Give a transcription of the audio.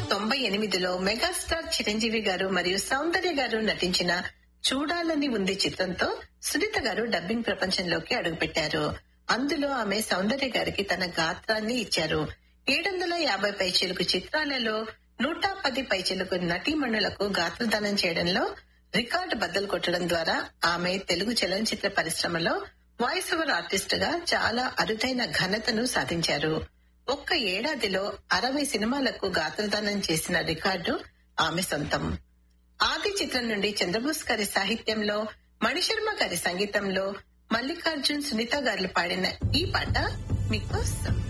తొంభై ఎనిమిదిలో మెగాస్టార్ చిరంజీవి గారు మరియు సౌందర్య గారు నటించిన చూడాలని ఉంది చిత్రంతో సునీత గారు డబ్బింగ్ ప్రపంచంలోకి అడుగుపెట్టారు అందులో ఆమె సౌందర్య గారికి తన గాత్రాన్ని ఇచ్చారు ఏడు వందల యాభై పైచిలుకు చిత్రాలలో నూట పది పైచిలుకు నటీమణులకు గాత్రదానం చేయడంలో రికార్డు బద్దలు కొట్టడం ద్వారా ఆమె తెలుగు చలనచిత్ర పరిశ్రమలో వాయిస్ ఓవర్ ఆర్టిస్ట్ గా చాలా అరుదైన ఘనతను సాధించారు ఒక్క ఏడాదిలో అరవై సినిమాలకు గాత్రదానం చేసిన రికార్డు ఆమె సొంతం ఆది చిత్రం నుండి చంద్రబోస్ గారి సాహిత్యంలో మణిశర్మ గారి సంగీతంలో మల్లికార్జున్ సునీత గారు పాడిన ఈ పాట మీకోసం